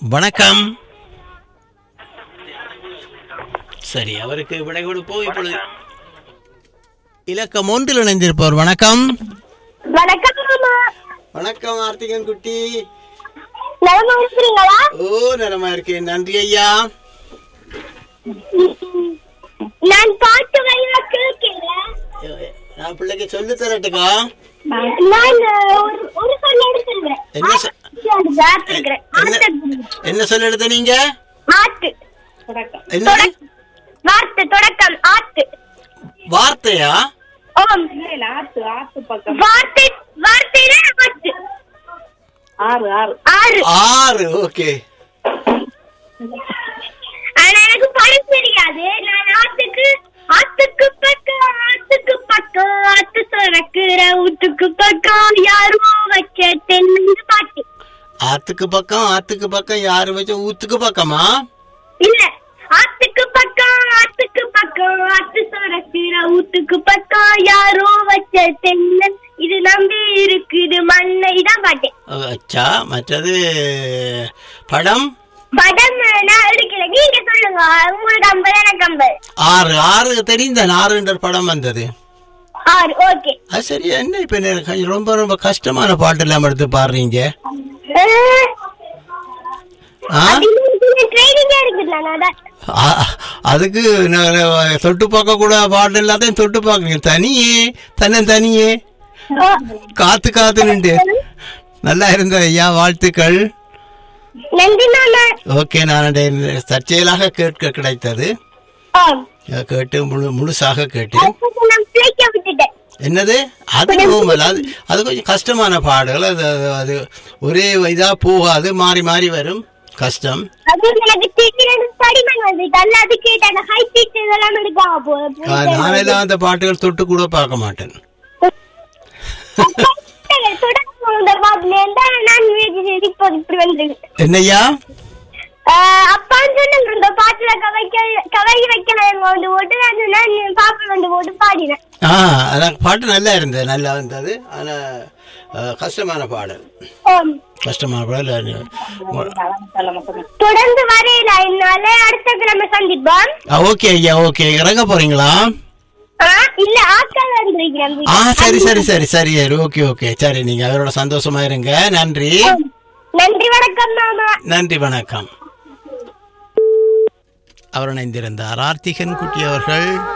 வணக்கம் சரி அவருக்கு விடை கொடுப்போம் இப்பொழுது இலக்கம் ஒன்றில் இணைந்திருப்பவர் வணக்கம் வணக்கம் மாமா வணக்கம் ஆர்த்திகன் குட்டி நலமா இருக்கிறீங்களா ஓ நலமா இருக்கேன் நன்றி ஐயா நான் பாட்டு வழியா கேட்கிறேன் நான் பிள்ளைக்கு சொல்லி தரட்டுக்கா நான் ஒரு ஒரு சொல்ல எடுத்துருக்கிறேன் என்ன சொ- ஆத்துக்கிறேன் என்ன என்ன சொல்ல எடுத்த நீங்க ஆத்து என்ன வார்த்தை தொடக்கம் ஆத்து வார்த்தையா ஓம் ஆத்து ஆத்து பக்கம் வார்த்தை வார்த்தையில ஆத்து ஆறு ஆறு ஆறு ஆறு ஓகே ஆனா எனக்கு படம் தெரியாது நான் ஆத்துக்கு ஆத்துக்கு பக்கம் ஆத்துக்கு பக்கம் ஆத்து சுரக்குற ஊத்துக்கு பக்கம் யாரோ வச்ச தென்னு பாட்டு ஆத்துக்கு பக்கம் ஆத்துக்கு பக்கம் யாரு வச்ச ஊத்துக்கு பக்கமா இல்ல ஆத்துக்கு பக்கம் ஆத்துக்கு பக்கம் ஆத்து சுரக்குற ஊத்துக்கு பக்கம் யாரோ வச்ச தென்னு இது நம்பி இருக்குது மண்ணை தான் பாட்டு அச்சா மற்றது படம் படம் நான் எடுக்கல நீங்க சொல்லுங்க உங்களுக்கு ஐம்பது எனக்கு ஐம்பது ஆறு ஆறு தெரிந்த ஆறுன்ற படம் வந்தது ஆறு ஓகே அது சரி என்ன இப்ப எனக்கு ரொம்ப ரொம்ப கஷ்டமான பாட்டு எல்லாம் எடுத்து பாடுறீங்க ஆ? ட்ரைனிங்கா இருக்குல்ல நான் அதான் ஆ, அதுக்கு நான் தொட்டு பார்க்க கூட பாட்டு எல்லாத்தையும் தொட்டு பார்க்குறீங்க தனியே தன்னை தனியே ஓ, காத்து காத்து நின்று நல்லா இருந்த ஐயா வாழ்த்துக்கள் நன்றி மாமா ஓகே நான் அதை தற்செயலாக கேட்க கிடைத்தது ஓ, கேட்டு முழு முழுசாக கேட்டேன் அப்ப நான் பிழைக்க விட்டுட்டேன் என்னது அது நோமல் அது அது கொஞ்சம் கஷ்டமான பாடுகள் அது அது அது ஒரே இதா போகாது மாறி மாறி வரும் கஷ்டம் அது எனக்கு திடீர்னு தடிமன் வந்துட்டு அல்ல அது கேட்ட அந்த ஹை பீச் இதெல்லாம் எடுக்காம போகுது ஆ, நானெல்லாம் அந்த பாட்டுகள் தொட்டு கூட பார்க்க மாட்டேன் தொடர்ந்து இந்த பாட்டுல இருந்தா நான் வீட்டுக்கு இப்போ இப்படி வந்திருக்கு என்னய்யா அப்பான்னு சொன்னாங்க இந்த பாட்டுல கவைக்க கவை வைக்கலாம் வந்து போட்டு நான் சொன்னேன் பாப்பா வந்து போட்டு பாடினேன் ஆ அதான் பாட்டு நல்லா இருந்தது நல்லா இருந்தது ஆனால் கஷ்டமான பாடல் ஓம். கஷ்டமான பாடல் தொடர்ந்து வரையில என்னால அடுத்த கிழமை சந்திப்போம் ஆ, ஓகே ஐயா ஓகே இறங்க போறீங்களா ஆ, இல்ல ஆட்கள் வந்திருக்கிறேன் ஆ சரி சரி சரி சரி சரி ஓகே ஓகே சரி நீங்க அவரோட சந்தோஷமா இருங்க நன்றி நன்றி வணக்கம் மாமா நன்றி வணக்கம் அவர் இணைந்திருந்தார் ஆர்த்திகன் குட்டி அவர்கள்